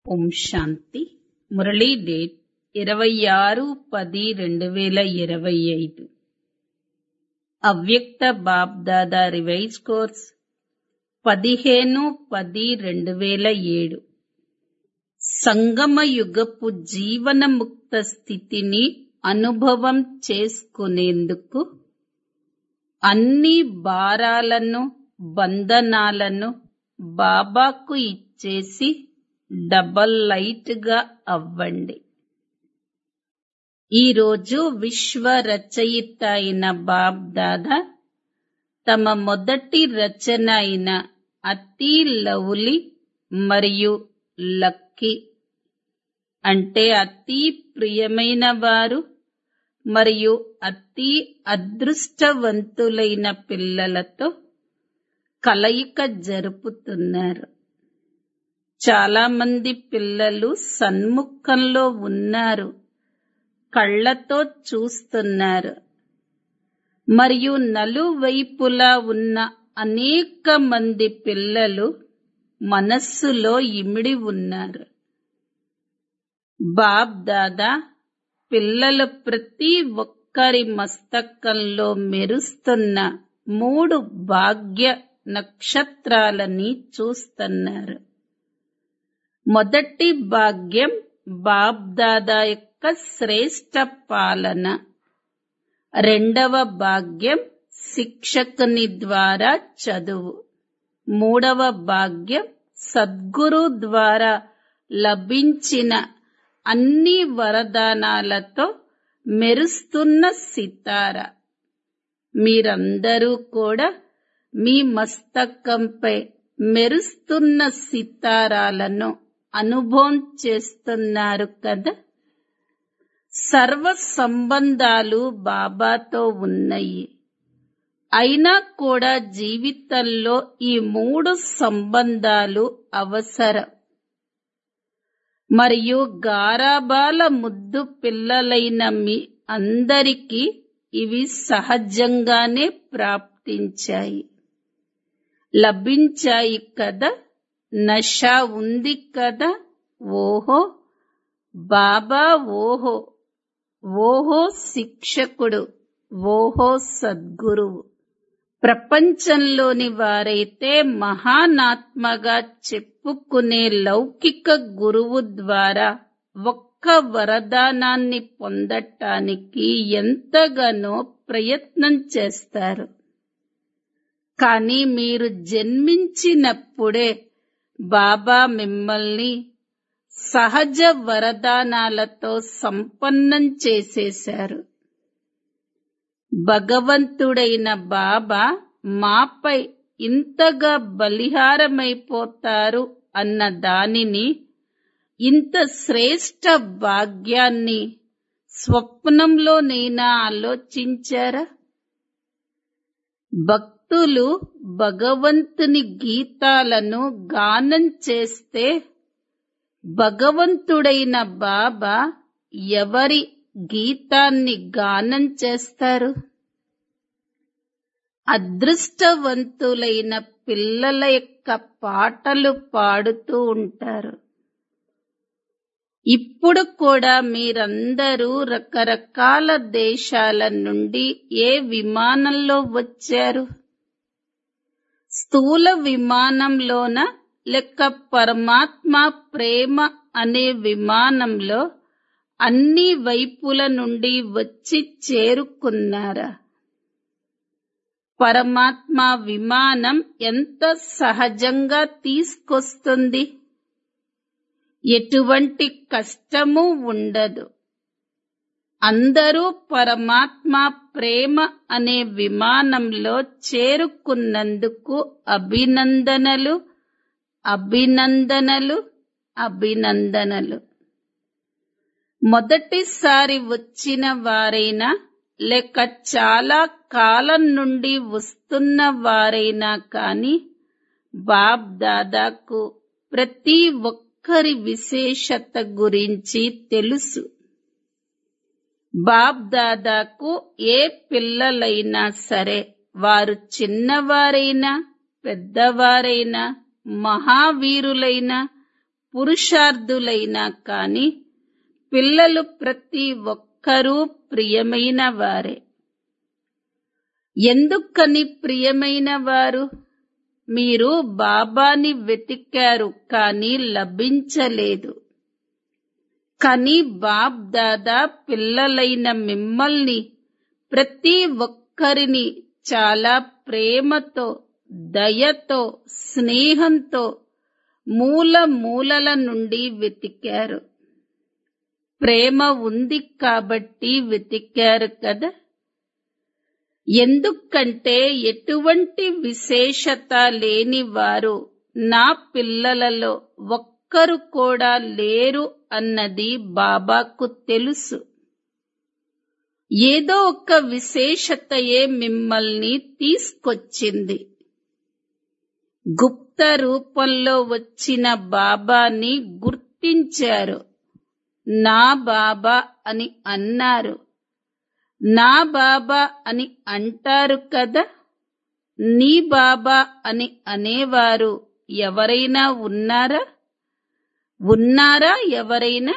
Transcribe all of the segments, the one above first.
ఓం శాంతి Murali date ఇరవై ఆరు పది రెండు వేల ఇరవై ఐదు అవ్యక్త బాబ్దాదా రివైజ్ కోర్స్ పదిహేను పది రెండు వేల ఏడు సంగమ యుగపు జీవన ముక్త స్థితిని అనుభవం చేసుకునేందుకు అన్ని భారాలను బంధనాలను బాబాకు ఇచ్చేసి డబల్ లైట్ గా అవ్వండి ఈరోజు విశ్వ రచయిత అయిన బాబ్ దాదా తమ మొదటి రచన అయిన అతి లవ్లీ మరియు లక్కీ అంటే అతి ప్రియమైన వారు మరియు అతి అదృష్టవంతులైన పిల్లలతో కలయిక జరుపుతున్నారు చాలా మంది పిల్లలు సన్ముఖంలో ఉన్నారు కళ్ళతో చూస్తున్నారు మరియు నలువైపులా ఉన్న అనేక మంది పిల్లలు మనస్సులో ఇమిడి ఉన్నారు బాబ్ దాదా పిల్లల ప్రతి ఒక్కరి మస్తకంలో మెరుస్తున్న మూడు భాగ్య నక్షత్రాలని చూస్తున్నారు మొదటి భాగ్యం బాబ్ దాదా యొక్క శ్రేష్ట పాలన రెండవ భాగ్యం శిక్షకుని ద్వారా చదువు మూడవ భాగ్యం సద్గురు ద్వారా లభించిన అన్ని వరదానాలతో మెరుస్తున్న సితార మీరందరూ కూడా మీ మస్తకంపై మెరుస్తున్న సితారాలను అనుభవం చేస్తున్నారు కదా సర్వ సంబంధాలు బాబాతో ఉన్నాయి అయినా కూడా జీవితంలో ఈ మూడు సంబంధాలు అవసరం మరియు గారాబాల ముద్దు పిల్లలైన మీ అందరికీ ఇవి సహజంగానే ప్రాప్తించాయి లభించాయి కదా నష ఉంది కదా ఓహో బాబా ఓహో ఓహో శిక్షకుడు ఓహో సద్గురువు ప్రపంచంలోని వారైతే మహానాత్మగా చెప్పుకునే లౌకిక గురువు ద్వారా ఒక్క వరదానాన్ని పొందటానికి ఎంతగానో ప్రయత్నం చేస్తారు కానీ మీరు జన్మించినప్పుడే బాబా మిమ్మల్ని సహజ వరదానాలతో సంపన్నం చేసేశారు భగవంతుడైన బాబా మాపై ఇంతగా బలిహారమైపోతారు అన్న దానిని ఇంత శ్రేష్ట భాగ్యాన్ని స్వప్నంలోనైనా ఆలోచించారా భక్తులు భగవంతుని గీతాలను గానం చేస్తే భగవంతుడైన బాబా ఎవరి గీతాన్ని గానం చేస్తారు అదృష్టవంతులైన పిల్లల యొక్క పాటలు పాడుతూ ఉంటారు ఇప్పుడు కూడా మీరందరూ రకరకాల దేశాల నుండి ఏ విమానంలో వచ్చారు స్థూల విమానంలోన లెక్క పరమాత్మ ప్రేమ అనే విమానంలో అన్ని వైపుల నుండి వచ్చి చేరుకున్నారా పరమాత్మ విమానం ఎంత సహజంగా తీసుకొస్తుంది ఎటువంటి కష్టము ఉండదు అందరూ పరమాత్మ ప్రేమ అనే విమానంలో చేరుకున్నందుకు అభినందనలు అభినందనలు అభినందనలు మొదటిసారి వచ్చిన వారైనా లేక చాలా కాలం నుండి వస్తున్న వారైనా కాని బాబ్ దాదాకు ప్రతి ఒక్కరి విశేషత గురించి తెలుసు బాబ్ దాదాకు ఏ పిల్లలైనా సరే వారు చిన్నవారైనా పెద్దవారైనా మహావీరులైన పురుషార్థులైనా కాని పిల్లలు ప్రతి ఒక్కరూ ప్రియమైన వారే ఎందుకని ప్రియమైన వారు మీరు బాబాని వెతికారు కానీ లభించలేదు కానీ బాబ్ దాదా పిల్లలైన మిమ్మల్ని ప్రతి ఒక్కరిని చాలా ప్రేమతో దయతో స్నేహంతో మూల మూలల నుండి వెతికారు ప్రేమ ఉంది కాబట్టి వెతికారు కదా ఎందుకంటే ఎటువంటి విశేషత లేని వారు నా పిల్లలలో ఒక్కరు కూడా లేరు అన్నది బాబాకు తెలుసు ఏదో ఒక విశేషతయే మిమ్మల్ని తీసుకొచ్చింది గుప్త రూపంలో వచ్చిన బాబాని గుర్తించారు నా బాబా అని అన్నారు నా బాబా అని అంటారు కదా నీ బాబా అని అనేవారు ఎవరైనా ఉన్నారా ఉన్నారా ఎవరైనా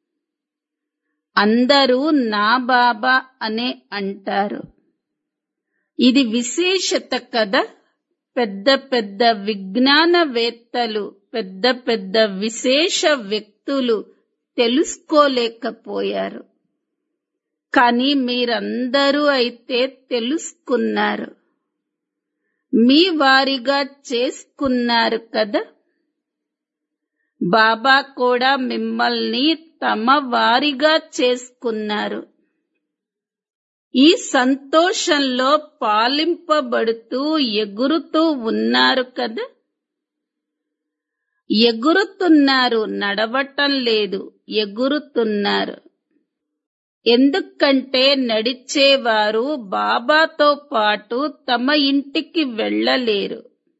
అందరూ నా బాబా అనే అంటారు ఇది విశేషత కదా పెద్ద పెద్ద విజ్ఞానవేత్తలు పెద్ద పెద్ద విశేష వ్యక్తులు తెలుసుకోలేకపోయారు కానీ మీరందరూ అయితే తెలుసుకున్నారు మీ వారిగా చేసుకున్నారు కదా బాబా కూడా మిమ్మల్ని తమ వారిగా చేసుకున్నారు ఈ సంతోషంలో పాలింపబడుతూ ఎగురుతూ ఉన్నారు కదా ఎగురుతున్నారు నడవటం లేదు ఎగురుతున్నారు ఎందుకంటే నడిచేవారు బాబాతో పాటు తమ ఇంటికి వెళ్ళలేరు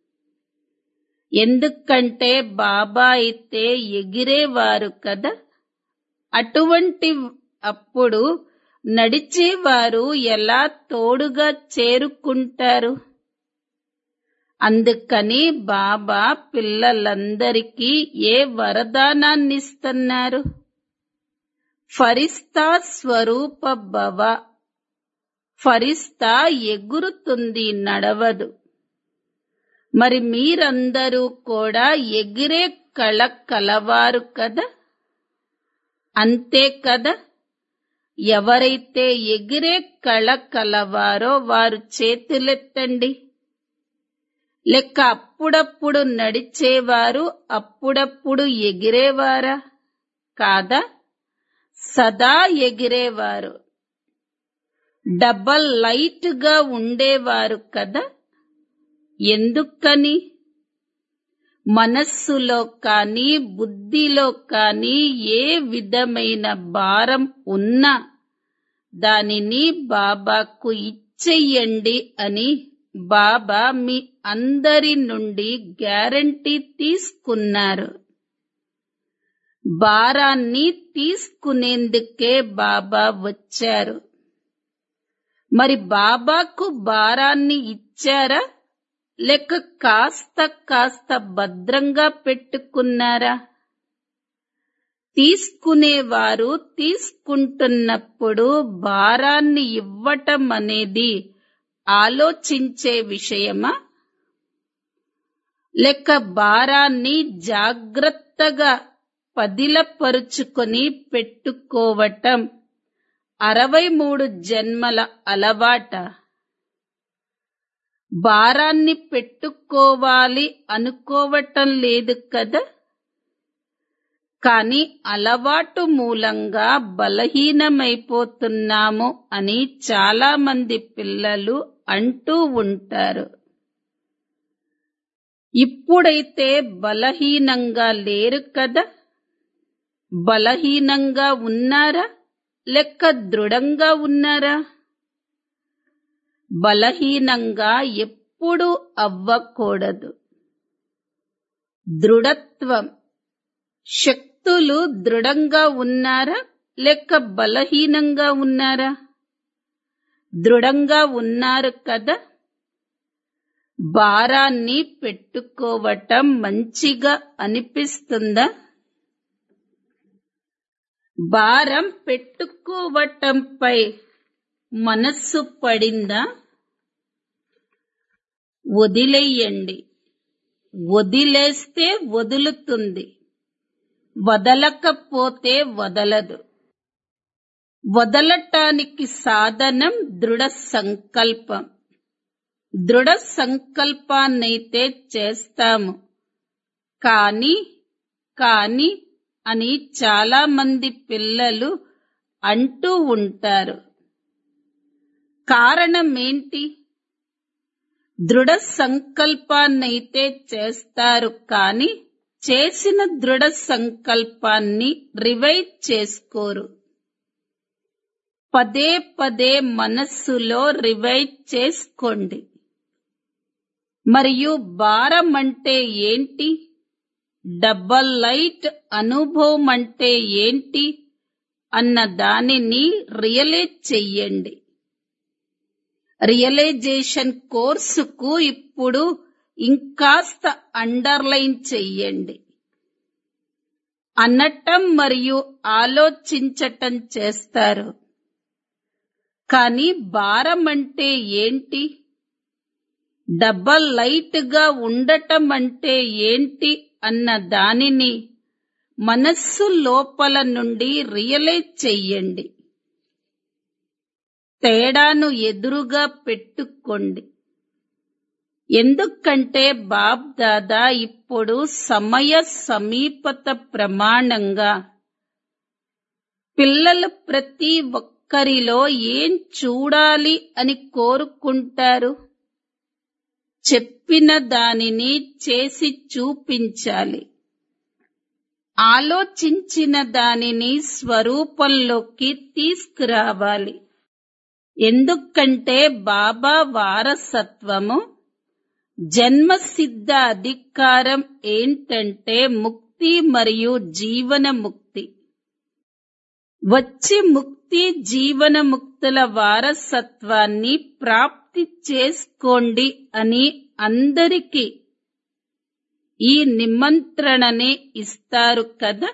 ఎందుకంటే బాబా అయితే ఎగిరేవారు కదా అటువంటి అప్పుడు నడిచేవారు ఎలా తోడుగా చేరుకుంటారు అందుకని బాబా పిల్లలందరికీ ఏ వరదానాన్నిస్తున్నారు ఫరిస్తా స్వరూప భవ ఫరిస్తా ఎగురుతుంది నడవదు మరి మీరందరూ కూడా ఎగిరే కళ కలవారు కదా అంతే కదా ఎవరైతే ఎగిరే కళ కలవారో వారు చేతులెత్తండి లెక్క అప్పుడప్పుడు నడిచేవారు అప్పుడప్పుడు ఎగిరేవారా కాదా సదా ఎగిరేవారు డబల్ లైట్ గా ఉండేవారు కదా ఎందుకని మనస్సులో కానీ బుద్ధిలో కానీ ఏ విధమైన భారం ఉన్నా దానిని బాబాకు ఇచ్చెయ్యండి అని బాబా మీ అందరి నుండి గ్యారంటీ తీసుకున్నారు భారాన్ని తీసుకునేందుకే బాబా వచ్చారు మరి బాబాకు భారాన్ని ఇచ్చారా లేక కాస్త కాస్త భద్రంగా పెట్టుకున్నారా తీసుకునేవారు తీసుకుంటున్నప్పుడు భారాన్ని ఇవ్వటం అనేది ఆలోచించే విషయమా లేక భారాన్ని జాగ్రత్తగా పదిలపరుచుకొని పెట్టుకోవటం అరవై మూడు జన్మల అలవాట భారాన్ని పెట్టుకోవాలి అనుకోవటం లేదు కదా కాని అలవాటు మూలంగా బలహీనమైపోతున్నాము అని చాలా మంది పిల్లలు అంటూ ఉంటారు ఇప్పుడైతే బలహీనంగా లేరు కదా బలహీనంగా ఉన్నారా లెక్క దృఢంగా ఉన్నారా బలహీనంగా ఎప్పుడూ అవ్వకూడదు దృఢత్వం శక్తులు దృఢంగా ఉన్నారా లేక బలహీనంగా ఉన్నారా దృఢంగా ఉన్నారు కదా భారాన్ని పెట్టుకోవటం మంచిగా అనిపిస్తుందా భారం పెట్టుకోవటంపై మనస్సు పడిందా వదిలేయండి వదిలేస్తే వదులుతుంది వదలకపోతే వదలదు వదలటానికి సాధనం దృఢ సంకల్పం దృఢ సంకల్పాన్నైతే చేస్తాము కాని కాని అని చాలా మంది పిల్లలు అంటూ ఉంటారు కారణమేంటి దృఢ సంకల్పాన్నైతే చేస్తారు కాని చేసిన దృఢ సంకల్పాన్ని రివైజ్ చేసుకోరు పదే పదే మనస్సులో రివైజ్ చేసుకోండి మరియు భారం అంటే ఏంటి డబల్ లైట్ అనుభవం అంటే ఏంటి అన్న దానిని రియలైజ్ చెయ్యండి రియలైజేషన్ కోర్సుకు ఇప్పుడు ఇంకాస్త అండర్లైన్ చెయ్యండి అనటం మరియు ఆలోచించటం చేస్తారు కానీ భారం అంటే ఏంటి డబల్ లైట్ గా ఉండటం అంటే ఏంటి అన్న దానిని మనస్సు లోపల నుండి రియలైజ్ చెయ్యండి తేడాను ఎదురుగా పెట్టుకోండి ఎందుకంటే బాబ్ దాదా ఇప్పుడు సమయ సమీపత ప్రమాణంగా పిల్లలు ప్రతి ఒక్కరిలో ఏం చూడాలి అని కోరుకుంటారు చెప్పిన దానిని చేసి చూపించాలి ఆలోచించిన దానిని స్వరూపంలోకి తీసుకురావాలి ఎందుకంటే బాబా వారసత్వము జన్మసిద్ధ అధికారం ఏంటంటే ముక్తి మరియు జీవన ముక్తి వచ్చి ముక్తి జీవన ముక్తుల వారసత్వాన్ని ప్రాప్తి చేసుకోండి అని అందరికీ ఈ నిమంత్రణనే ఇస్తారు కదా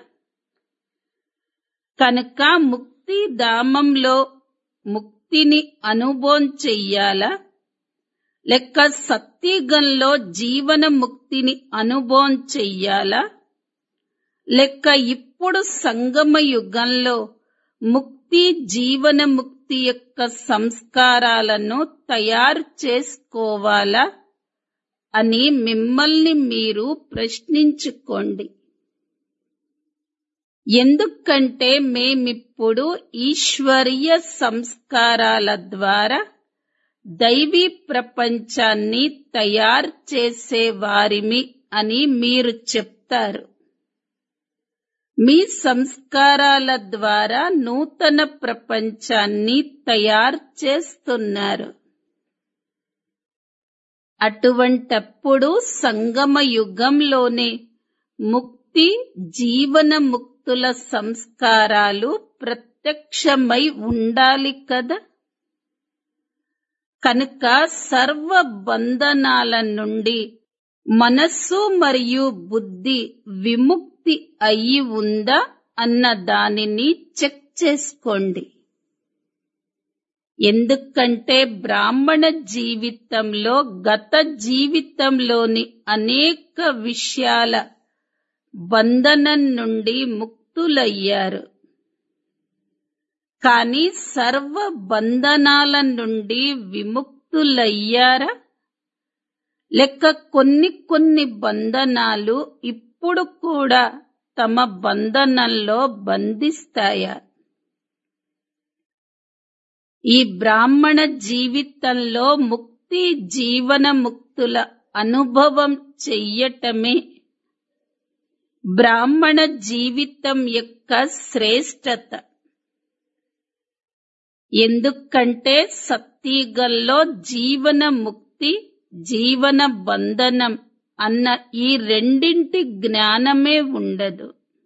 కనుక ముక్తి ధామంలో ముక్తిని అనుభవం చెయ్యాలా లెక్క సత్యగంలో జీవన ముక్తిని అనుభవం చెయ్యాలా లెక్క ఇప్పుడు సంగమ యుగంలో ముక్తి జీవన ముక్తి యొక్క సంస్కారాలను తయారు చేసుకోవాలా అని మిమ్మల్ని మీరు ప్రశ్నించుకోండి ఎందుకంటే మేమిప్పుడు ఈశ్వరీయ సంస్కారాల ద్వారా దైవీ ప్రపంచాన్ని తయారు చేసే వారిమి అని మీరు చెప్తారు మీ సంస్కారాల ద్వారా నూతన ప్రపంచాన్ని తయారు చేస్తున్నారు అటువంటప్పుడు సంగమ యుగంలోనే ముక్తి జీవన ముక్తుల సంస్కారాలు ప్రత్యక్షమై ఉండాలి కదా కనుక సర్వ బంధనాల నుండి మనస్సు మరియు బుద్ధి విముక్తి అయి ఉందా అన్న దానిని చెక్ చేసుకోండి ఎందుకంటే బ్రాహ్మణ జీవితంలో గత జీవితంలోని అనేక విషయాల బంధనం నుండి ముక్తులయ్యారు కానీ సర్వ బంధనాల నుండి విముక్తులయ్యారా లెక్క కొన్ని కొన్ని బంధనాలు ఇప్పుడు కూడా తమ బంధనంలో బంధిస్తాయా ఈ బ్రాహ్మణ జీవితంలో ముక్తి జీవన ముక్తుల అనుభవం చెయ్యటమే బ్రాహ్మణ జీవితం యొక్క శ్రేష్టత ఎందుకంటే సత్యగల్లో జీవన ముక్తి జీవన బంధనం అన్న ఈ రెండింటి జ్ఞానమే ఉండదు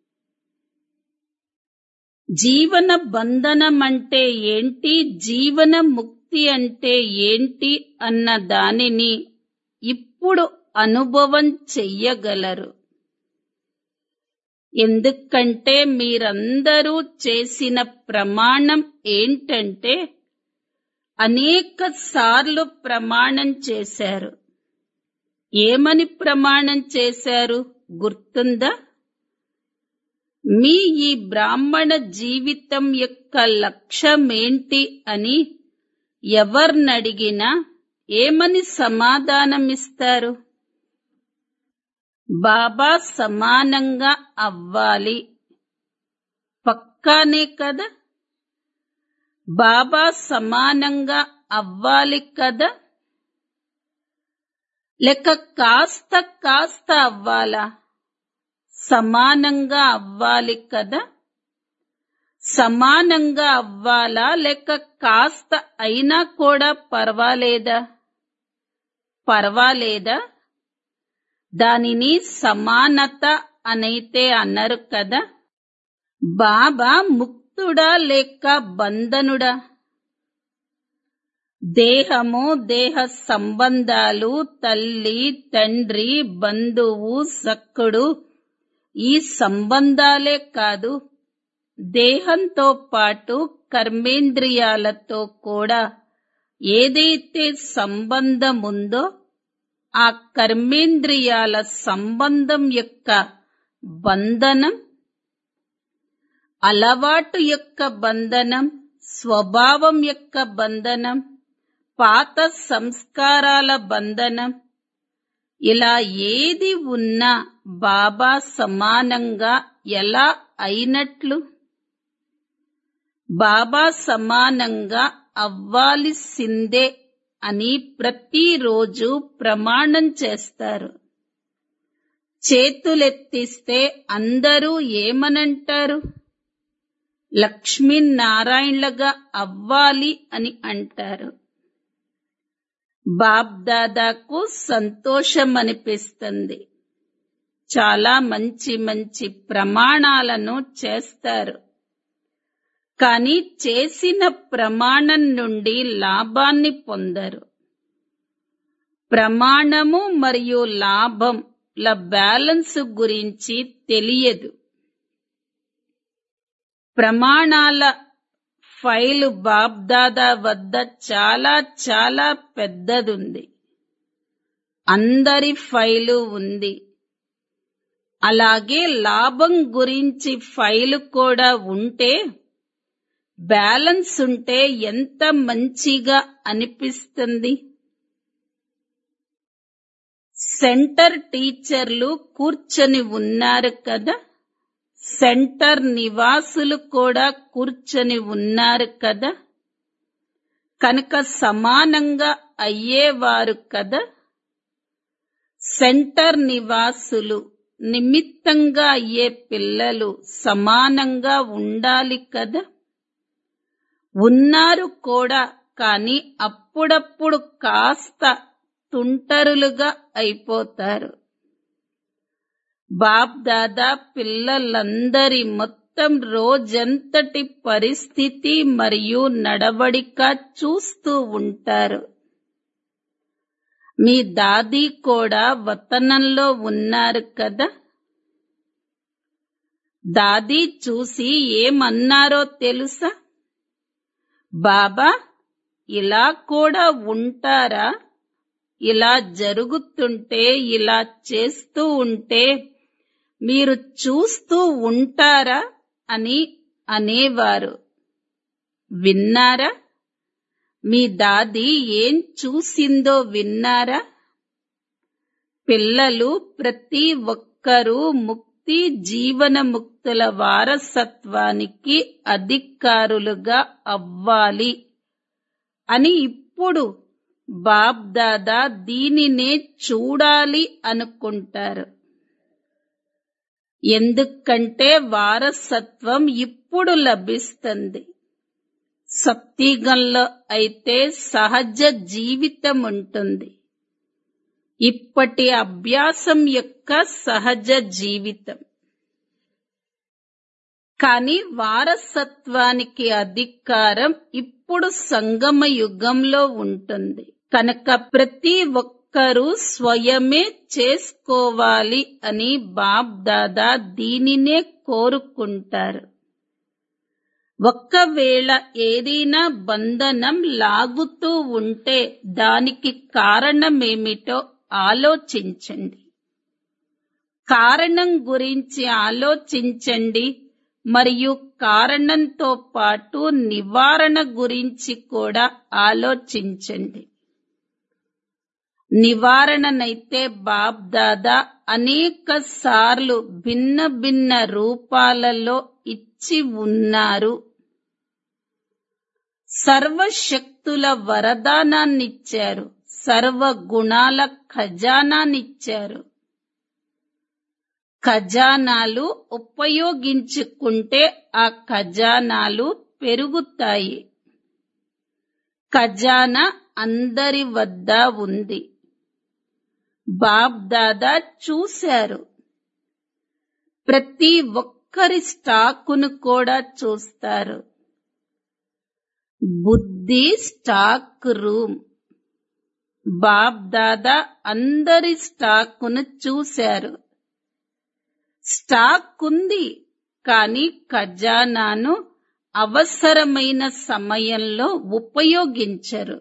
జీవన బంధనం అంటే ఏంటి జీవన ముక్తి అంటే ఏంటి అన్న దానిని ఇప్పుడు అనుభవం చెయ్యగలరు ఎందుకంటే మీరందరూ చేసిన ప్రమాణం ఏంటంటే అనేక సార్లు ప్రమాణం చేశారు ఏమని ప్రమాణం చేశారు గుర్తుందా మీ ఈ బ్రాహ్మణ జీవితం యొక్క లక్ష్యమేంటి అని ఎవర్నడిగినా ఏమని సమాధానమిస్తారు బాబా సమానంగా అవ్వాలి పక్కానే కదా బాబా సమానంగా అవ్వాలి కదా లేక కాస్త కాస్త అవ్వాలా సమానంగా అవ్వాలి కదా సమానంగా అవ్వాలా లేక కాస్త అయినా కూడా పర్వాలేదా పర్వాలేదా దానిని సమానత అనైతే అన్నారు కదా బాబా ముక్తుడా లేక బంధనుడా దేహము దేహ సంబంధాలు తల్లి తండ్రి బంధువు సక్కుడు ఈ సంబంధాలే కాదు దేహంతో పాటు కర్మేంద్రియాలతో కూడా ఏదైతే సంబంధం ఉందో ఆ కర్మేంద్రియాల సంబంధం యొక్క బంధనం అలవాటు యొక్క బంధనం స్వభావం యొక్క బంధనం పాత సంస్కారాల బంధనం ఇలా ఏది ఉన్నా బాబా సమానంగా ఎలా అయినట్లు బాబా సమానంగా అవ్వాల్సిందే అని ప్రతిరోజు ప్రమాణం చేస్తారు చేతులెత్తిస్తే అందరూ ఏమనంటారు లక్ష్మీనారాయణలుగా అవ్వాలి అని అంటారు బాబ్దాదాకు సంతోషం అనిపిస్తుంది చాలా మంచి మంచి ప్రమాణాలను చేస్తారు కానీ చేసిన ప్రమాణం నుండి లాభాన్ని పొందరు ప్రమాణము మరియు లాభం ల బ్యాలెన్స్ గురించి తెలియదు ప్రమాణాల ఫైలు బాబ్దాదా వద్ద చాలా చాలా పెద్దదుంది అందరి ఫైలు ఉంది అలాగే లాభం గురించి ఫైలు కూడా ఉంటే బ్యాలెన్స్ ఉంటే ఎంత మంచిగా అనిపిస్తుంది సెంటర్ టీచర్లు కూర్చొని ఉన్నారు కదా సెంటర్ నివాసులు కూడా కూర్చొని ఉన్నారు కదా కనుక సమానంగా అయ్యేవారు కదా సెంటర్ నివాసులు నిమిత్తంగా అయ్యే పిల్లలు సమానంగా ఉండాలి కదా ఉన్నారు కూడా కాని అప్పుడప్పుడు కాస్త తుంటరులుగా అయిపోతారు బాప్ దాదా పిల్లలందరి మొత్తం రోజంతటి పరిస్థితి మరియు నడవడిక చూస్తూ ఉంటారు మీ దాది కూడా వతనంలో ఉన్నారు కదా దాది చూసి ఏమన్నారో తెలుసా బాబా ఇలా కూడా ఉంటారా ఇలా జరుగుతుంటే ఇలా చేస్తూ ఉంటే మీరు చూస్తూ ఉంటారా అని అనేవారు విన్నారా మీ దాది ఏం చూసిందో విన్నారా పిల్లలు ప్రతి ఒక్కరూ ముక్తి జీవన ముక్తుల వారసత్వానికి అధికారులుగా అవ్వాలి అని ఇప్పుడు బాప్ దాదా దీనినే చూడాలి అనుకుంటారు ఎందుకంటే వారసత్వం ఇప్పుడు లభిస్తుంది సత్యుగంలో అయితే సహజ జీవితం ఉంటుంది ఇప్పటి అభ్యాసం యొక్క సహజ జీవితం కానీ వారసత్వానికి అధికారం ఇప్పుడు సంగమ యుగంలో ఉంటుంది కనుక ప్రతి ఒక్క ఒక్కరు స్వయమే చేసుకోవాలి అని బాబ్ దాదా దీనినే కోరుకుంటారు ఒక్కవేళ ఏదైనా బంధనం లాగుతూ ఉంటే దానికి కారణమేమిటో ఆలోచించండి కారణం గురించి ఆలోచించండి మరియు కారణంతో పాటు నివారణ గురించి కూడా ఆలోచించండి నివారణనైతే బాబ్ దాదా అనేక సార్లు భిన్న భిన్న రూపాలలో ఇచ్చి ఉన్నారు సర్వశక్తుల వరదానాన్నిచ్చారు సర్వ గుణాల ఖజానానిచ్చారు ఖజానాలు ఉపయోగించుకుంటే ఆ ఖజానాలు పెరుగుతాయి ఖజానా అందరి వద్ద ఉంది బాబ్ దాదా చూశారు ప్రతి ఒక్కరి స్టాకును కూడా చూస్తారు బుద్ధి స్టాక్ రూమ్ బాబ్ దాదా అందరి స్టాకును చూశారు స్టాక్ ఉంది కానీ ఖజానాను అవసరమైన సమయంలో ఉపయోగించరు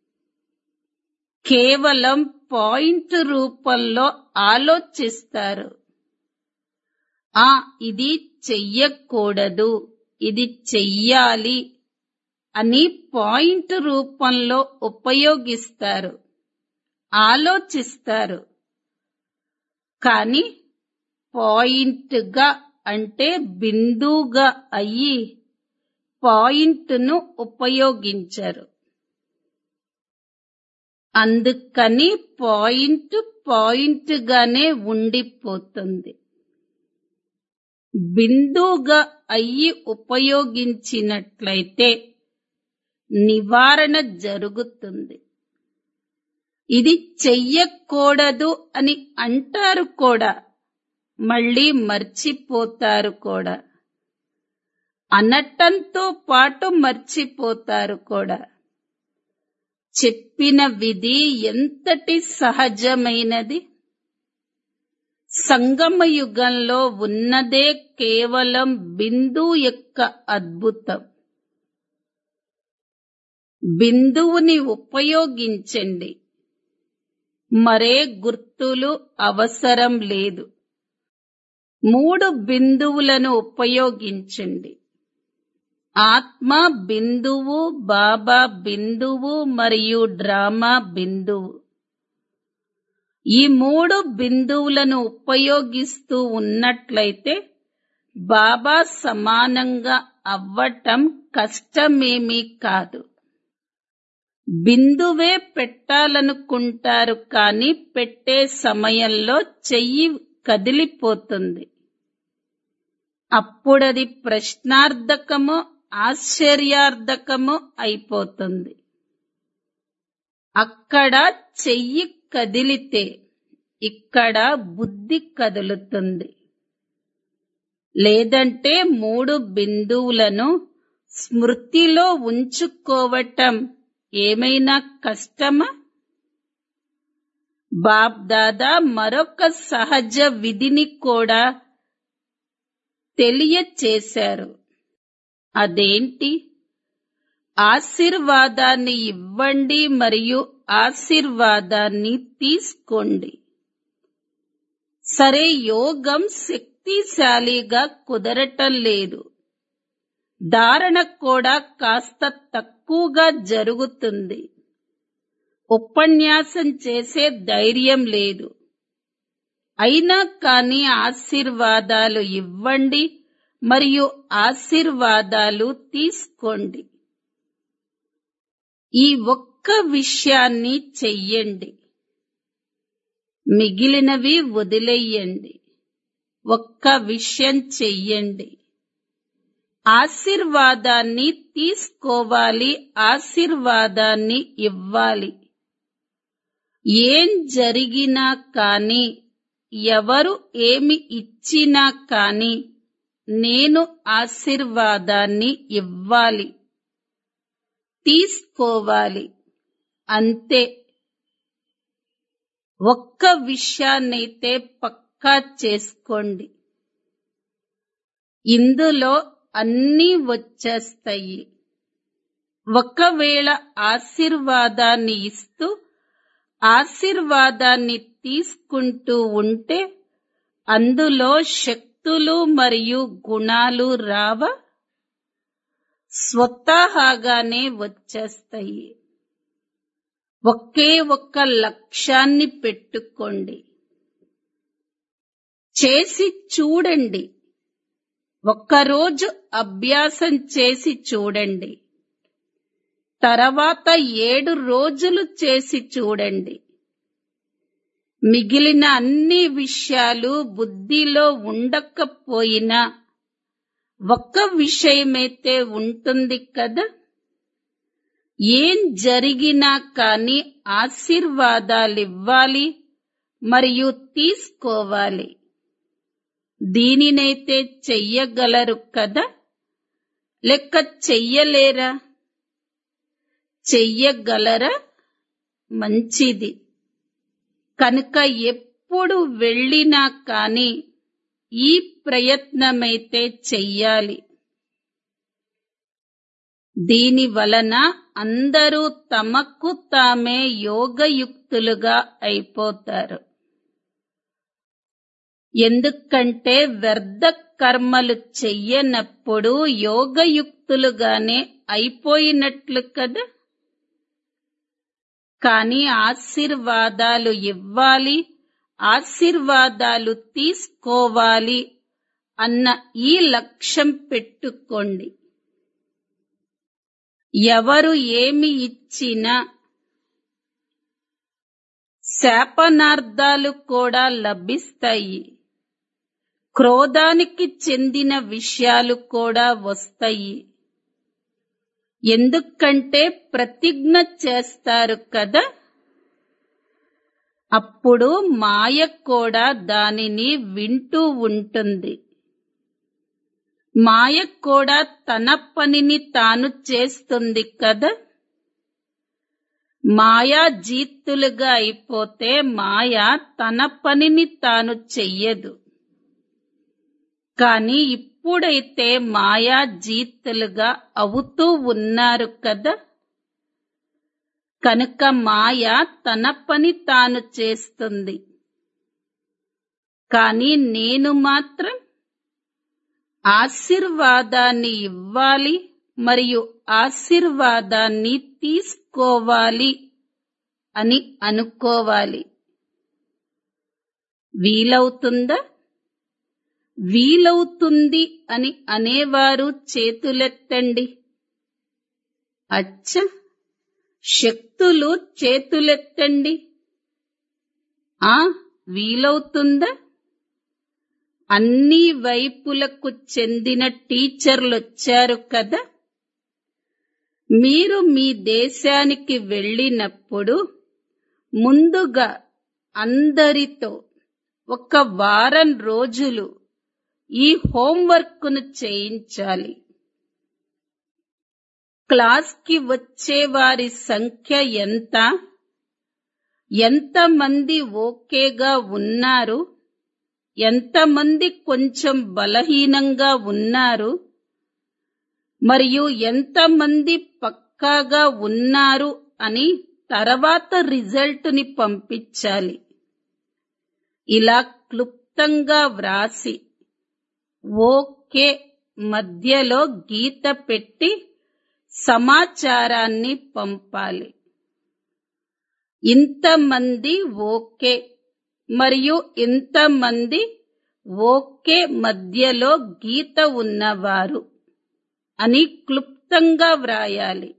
కేవలం పాయింట్ రూపంలో ఆలోచిస్తారు ఆ ఇది చెయ్యకూడదు ఇది చెయ్యాలి అని పాయింట్ రూపంలో ఉపయోగిస్తారు ఆలోచిస్తారు కానీ పాయింట్గా అంటే బిందువుగా అయ్యి పాయింట్ను ఉపయోగించరు అందుకని పాయింట్ పాయింట్ గానే ఉండిపోతుంది బిందువుగా అయ్యి ఉపయోగించినట్లయితే నివారణ జరుగుతుంది ఇది చెయ్యకూడదు అని అంటారు కూడా మళ్ళీ మర్చిపోతారు కూడా అనటంతో పాటు మర్చిపోతారు కూడా చెప్పిన విధి ఎంతటి సహజమైనది సంగమ యుగంలో ఉన్నదే కేవలం బిందు యొక్క అద్భుతం బిందువుని ఉపయోగించండి మరే గుర్తులు అవసరం లేదు మూడు బిందువులను ఉపయోగించండి ఆత్మ బిందువు బాబా బిందువు మరియు డ్రామా బిందువు ఈ మూడు బిందువులను ఉపయోగిస్తూ ఉన్నట్లయితే బాబా సమానంగా అవ్వటం కష్టమేమీ కాదు బిందువే పెట్టాలనుకుంటారు కానీ పెట్టే సమయంలో చెయ్యి కదిలిపోతుంది అప్పుడది ప్రశ్నార్థకము ఆశ్చర్యార్థకము అయిపోతుంది అక్కడ చెయ్యి కదిలితే ఇక్కడ బుద్ధి కదులుతుంది లేదంటే మూడు బిందువులను స్మృతిలో ఉంచుకోవటం ఏమైనా కష్టమా బాప్ దాదా మరొక సహజ విధిని కూడా తెలియచేశారు అదేంటి ఆశీర్వాదాన్ని ఇవ్వండి మరియు ఆశీర్వాదాన్ని తీసుకోండి సరే యోగం శక్తిశాలిగా కుదరటం లేదు ధారణ కూడా కాస్త తక్కువగా జరుగుతుంది ఉపన్యాసం చేసే ధైర్యం లేదు అయినా కానీ ఆశీర్వాదాలు ఇవ్వండి మరియు ఆశీర్వాదాలు తీసుకోండి ఈ ఒక్క విషయాన్ని చెయ్యండి మిగిలినవి వదిలేయండి ఒక్క విషయం చెయ్యండి ఆశీర్వాదాన్ని తీసుకోవాలి ఆశీర్వాదాన్ని ఇవ్వాలి ఏం జరిగినా కానీ ఎవరు ఏమి ఇచ్చినా కానీ నేను ఆశీర్వాదాన్ని ఇవ్వాలి తీసుకోవాలి అంతే ఒక్క విషయాన్నైతే పక్కా చేసుకోండి ఇందులో అన్నీ వచ్చేస్తాయి ఒకవేళ ఆశీర్వాదాన్ని ఇస్తూ ఆశీర్వాదాన్ని తీసుకుంటూ ఉంటే అందులో శక్తులు మరియు గుణాలు రావ స్వతహాగానే వచ్చేస్తాయి ఒకే ఒక్క లక్ష్యాన్ని పెట్టుకోండి చేసి చూడండి ఒక్కరోజు అభ్యాసం చేసి చూడండి తర్వాత ఏడు రోజులు చేసి చూడండి మిగిలిన అన్ని విషయాలు బుద్ధిలో ఉండకపోయినా ఒక్క విషయమైతే ఉంటుంది కదా ఏం జరిగినా కాని ఆశీర్వాదాలివ్వాలి మరియు తీసుకోవాలి దీనినైతే చెయ్యగలరు కదా లెక్క చెయ్యలేరా చెయ్యగలరా మంచిది కనుక ఎప్పుడు వెళ్ళినా కాని ఈ ప్రయత్నమైతే చెయ్యాలి దీని వలన అందరూ తమకు తామే యోగయుక్తులుగా అయిపోతారు ఎందుకంటే వ్యర్థ కర్మలు చెయ్యనప్పుడు యోగయుక్తులుగానే అయిపోయినట్లు కదా కాని ఆశీర్వాదాలు ఇవ్వాలి ఆశీర్వాదాలు తీసుకోవాలి అన్న ఈ లక్ష్యం పెట్టుకోండి ఎవరు ఏమి ఇచ్చినా శాపనార్థాలు కూడా లభిస్తాయి క్రోధానికి చెందిన విషయాలు కూడా వస్తాయి ఎందుకంటే ప్రతిజ్ఞ చేస్తారు కదా అప్పుడు మాయ కూడా దానిని వింటూ ఉంటుంది మాయ కూడా తన పనిని తాను చేస్తుంది కదా మాయా జీత్తులుగా అయిపోతే మాయ తన పనిని తాను చెయ్యదు కాని ఇప్పుడైతే మాయా జీత్తులుగా అవుతూ ఉన్నారు కదా కనుక మాయ తన పని తాను చేస్తుంది కాని నేను మాత్రం ఆశీర్వాదాన్ని ఇవ్వాలి మరియు ఆశీర్వాదాన్ని తీసుకోవాలి అని అనుకోవాలి వీలవుతుందా వీలవుతుంది అని అనేవారు చేతులెత్తండి అచ్చ శక్తులు చేతులెత్తండి ఆ వీలవుతుందా అన్ని వైపులకు చెందిన టీచర్లొచ్చారు కదా మీరు మీ దేశానికి వెళ్ళినప్పుడు ముందుగా అందరితో ఒక వారం రోజులు ఈ హోంవర్క్ను చేయించాలి క్లాస్కి వచ్చే వారి సంఖ్య ఎంత ఎంతమంది ఓకేగా ఉన్నారు ఎంతమంది కొంచెం బలహీనంగా ఉన్నారు మరియు ఎంతమంది పక్కాగా ఉన్నారు అని తర్వాత రిజల్ట్ ని పంపించాలి ఇలా క్లుప్తంగా వ్రాసి ఓకే మధ్యలో గీత పెట్టి సమాచారాన్ని పంపాలి ఇంతమంది ఓకే మరియు ఇంతమంది ఓకే మధ్యలో గీత ఉన్నవారు అని క్లుప్తంగా వ్రాయాలి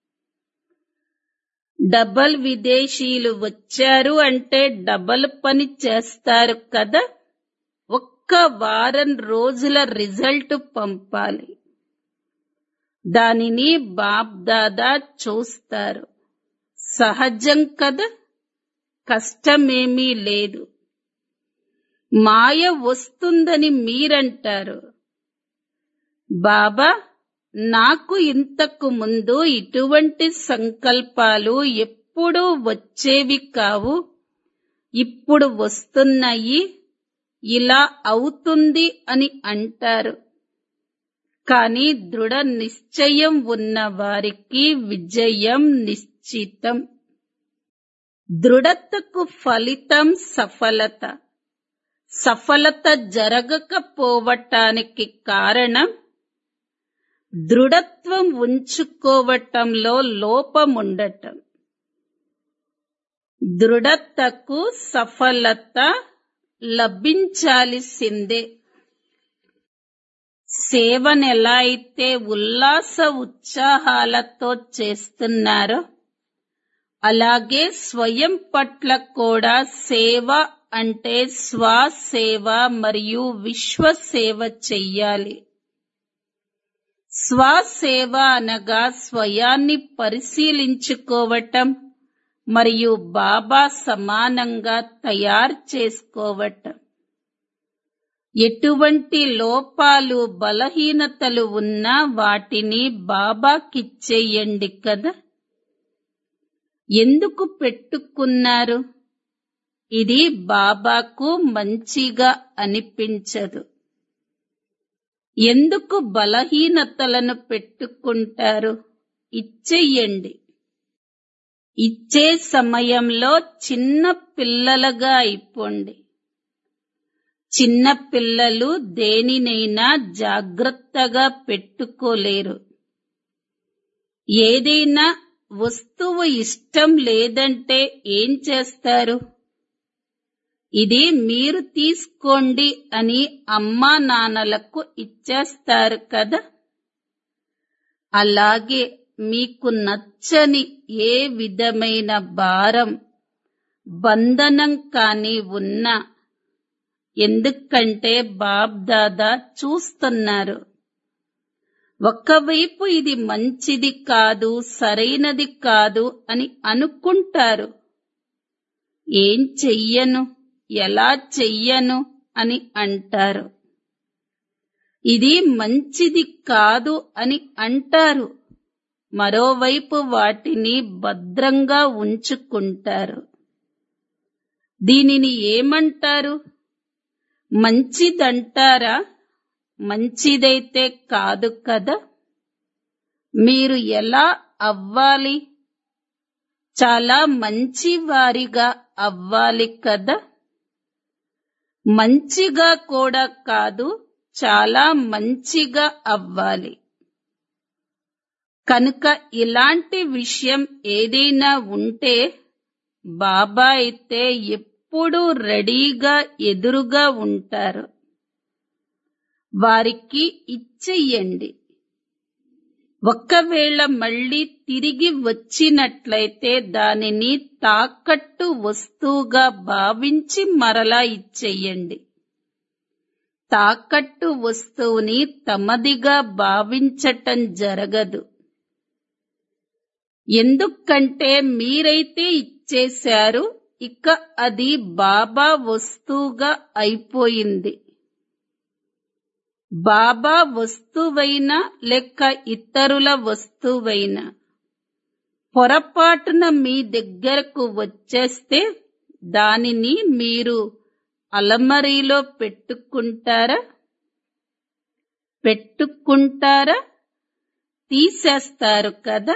డబల్ విదేశీయులు వచ్చారు అంటే డబల్ పని చేస్తారు కదా ఒక్క వారం రోజుల రిజల్ట్ పంపాలి దానిని బాప్ దాదా చూస్తారు సహజం కదా కష్టమేమీ లేదు మాయ వస్తుందని మీరంటారు బాబా నాకు ఇంతకు ముందు ఇటువంటి సంకల్పాలు ఎప్పుడూ వచ్చేవి కావు ఇప్పుడు వస్తున్నాయి ఇలా అవుతుంది అని అంటారు కానీ దృఢ నిశ్చయం ఉన్న వారికి విజయం నిశ్చితం దృఢతకు ఫలితం సఫలత సఫలత జరగకపోవటానికి కారణం దృఢత్వం ఉంచుకోవటంలో లోపముండటం దృఢతకు సఫలత లభించాల్సిందే సేవనెలా అయితే ఉల్లాస ఉత్సాహాలతో చేస్తున్నారో అలాగే స్వయం పట్ల కూడా సేవ అంటే స్వసేవ మరియు విశ్వసేవ చెయ్యాలి స్వసేవ అనగా స్వయాన్ని పరిశీలించుకోవటం మరియు బాబా సమానంగా తయారు చేసుకోవటం ఎటువంటి లోపాలు బలహీనతలు ఉన్నా వాటిని బాబాకిచ్చేయండి కదా ఎందుకు పెట్టుకున్నారు ఇది బాబాకు మంచిగా అనిపించదు ఎందుకు బలహీనతలను పెట్టుకుంటారు ఇచ్చేయండి ఇచ్చే సమయంలో చిన్న పిల్లలుగా అయిపోండి చిన్న పిల్లలు దేనినైనా జాగ్రత్తగా పెట్టుకోలేరు ఏదైనా వస్తువు ఇష్టం లేదంటే ఏం చేస్తారు ఇది మీరు తీసుకోండి అని అమ్మా నాన్నలకు ఇచ్చేస్తారు కదా అలాగే మీకు నచ్చని ఏ విధమైన భారం బంధనం కాని ఉన్నా ఎందుకంటే బాబ్ దాదా చూస్తున్నారు ఒకవైపు ఇది మంచిది కాదు సరైనది కాదు అని అనుకుంటారు ఏం చెయ్యను ఎలా చెయ్యను అని అంటారు ఇది మంచిది కాదు అని అంటారు మరోవైపు వాటిని భద్రంగా ఉంచుకుంటారు దీనిని ఏమంటారు మంచిదంటారా మంచిదైతే కాదు కదా మీరు ఎలా అవ్వాలి చాలా మంచివారిగా అవ్వాలి కదా మంచిగా కూడా కాదు చాలా మంచిగా అవ్వాలి కనుక ఇలాంటి విషయం ఏదైనా ఉంటే బాబా అయితే ఎప్పుడూ రెడీగా ఎదురుగా ఉంటారు వారికి ఇచ్చేయండి ఒకవేళ మళ్ళీ తిరిగి వచ్చినట్లయితే దానిని తాకట్టు వస్తువుగా భావించి మరలా ఇచ్చేయండి తాకట్టు వస్తువుని తమదిగా భావించటం జరగదు ఎందుకంటే మీరైతే ఇచ్చేశారు ఇక అది బాబా వస్తువుగా అయిపోయింది బాబా వస్తువైనా లేక ఇతరుల వస్తువైనా పొరపాటున మీ దగ్గరకు వచ్చేస్తే దానిని మీరు అలమరీలో పెట్టుకుంటారా పెట్టుకుంటారా తీసేస్తారు కదా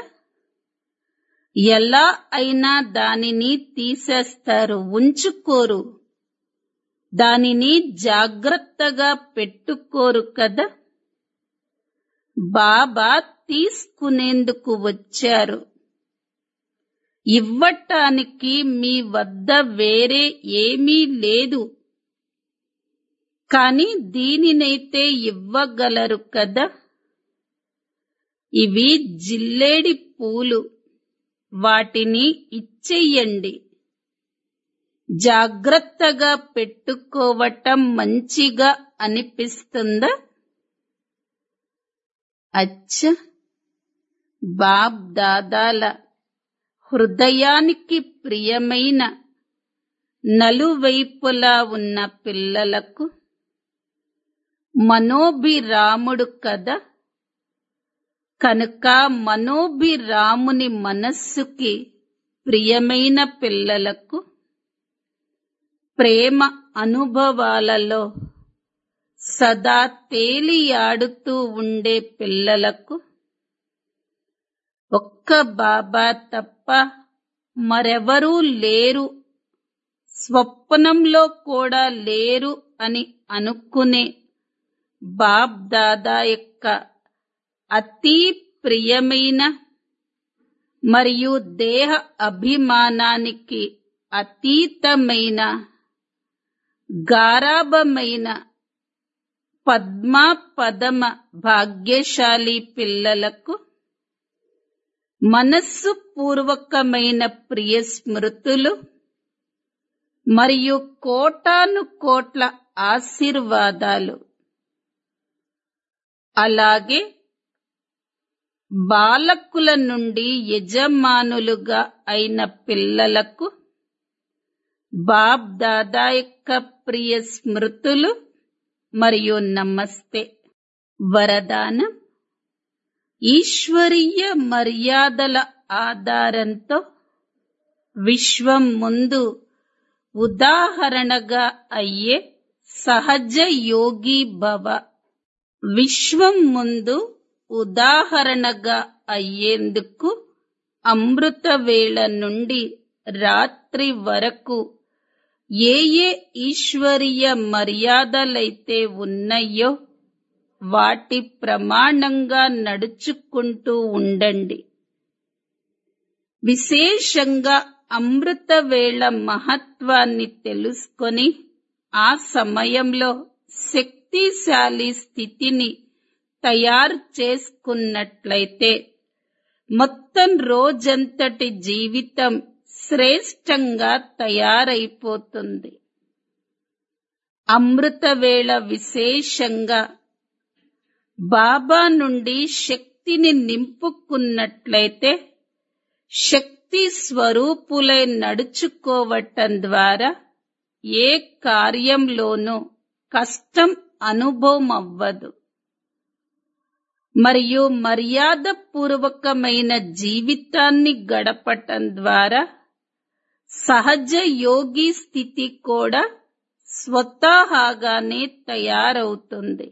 ఎలా అయినా దానిని తీసేస్తారు ఉంచుకోరు దానిని జాగ్రత్తగా పెట్టుకోరు కదా బాబా తీసుకునేందుకు వచ్చారు ఇవ్వటానికి మీ వద్ద వేరే ఏమీ లేదు కాని దీనినైతే ఇవ్వగలరు కదా ఇవి జిల్లేడి పూలు వాటిని ఇచ్చేయండి జాగ్రత్తగా పెట్టుకోవటం మంచిగా అనిపిస్తుందా అచ్చ బాబ్ దాదాల హృదయానికి ప్రియమైన నలువైపులా ఉన్న పిల్లలకు మనోభిరాముడు కదా కనుక మనోభిరాముని మనస్సుకి ప్రియమైన పిల్లలకు ప్రేమ అనుభవాలలో సదా తేలియాడుతూ ఉండే పిల్లలకు ఒక్క బాబా తప్ప మరెవరూ లేరు స్వప్నంలో కూడా లేరు అని అనుకునే బాబ్ దాదా యొక్క అతి ప్రియమైన మరియు దేహ అభిమానానికి అతీతమైన గారాభమైన పద్మా పదమ భాగ్యశాలి పిల్లలకు మనస్సు పూర్వకమైన ప్రియ స్మృతులు మరియు కోటాను కోట్ల ఆశీర్వాదాలు అలాగే బాలకుల నుండి యజమానులుగా అయిన పిల్లలకు బాబ్ దాదా యొక్క ప్రియ స్మృతులు మరియు నమస్తే వరదానం ఈశ్వరీయ మర్యాదల ఆధారంతో విశ్వం ముందు ఉదాహరణగా అయ్యే సహజ యోగి భవ విశ్వం ముందు ఉదాహరణగా అయ్యేందుకు అమృత వేళ నుండి రాత్రి వరకు ఏ ఏ ఈశ్వరీయ మర్యాదలైతే ఉన్నాయో వాటి ప్రమాణంగా నడుచుకుంటూ ఉండండి విశేషంగా అమృత వేళ మహత్వాన్ని తెలుసుకొని ఆ సమయంలో శక్తిశాలి స్థితిని తయారు చేసుకున్నట్లయితే మొత్తం రోజంతటి జీవితం శ్రేష్టంగా తయారైపోతుంది అమృత వేళ విశేషంగా బాబా నుండి శక్తిని నింపుకున్నట్లయితే శక్తి స్వరూపులై నడుచుకోవటం ద్వారా ఏ కార్యంలోనూ కష్టం అనుభవం అవ్వదు మరియు మర్యాద పూర్వకమైన జీవితాన్ని గడపటం ద్వారా సహజ యోగి స్థితి కూడా స్వతహాగానే తయారవుతుంది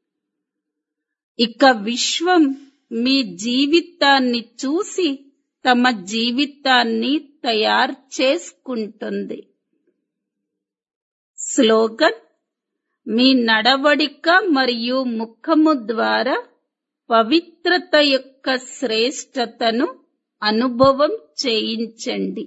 ఇక విశ్వం మీ జీవితాన్ని చూసి తమ జీవితాన్ని తయారు చేసుకుంటుంది స్లోగన్ మీ నడవడిక మరియు ముఖము ద్వారా పవిత్రత యొక్క శ్రేష్టతను అనుభవం చేయించండి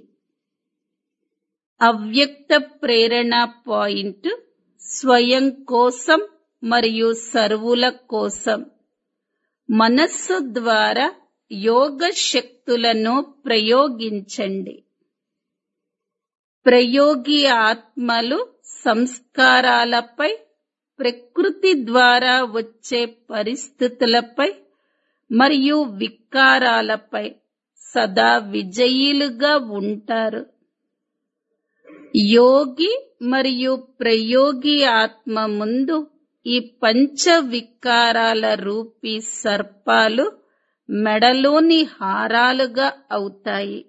అవ్యక్త ప్రేరణ పాయింట్ స్వయం కోసం మరియు సర్వుల కోసం మనస్సు ద్వారా యోగ శక్తులను ప్రయోగించండి ప్రయోగి ఆత్మలు సంస్కారాలపై ప్రకృతి ద్వారా వచ్చే పరిస్థితులపై మరియు వికారాలపై సదా విజయీలుగా ఉంటారు యోగి మరియు ప్రయోగి ఆత్మ ముందు ఈ పంచ వికారాల రూపీ సర్పాలు మెడలోని హారాలుగా అవుతాయి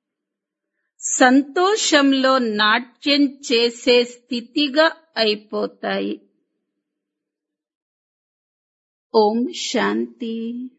సంతోషంలో నాట్యం చేసే స్థితిగా అయిపోతాయి ఓం శాంతి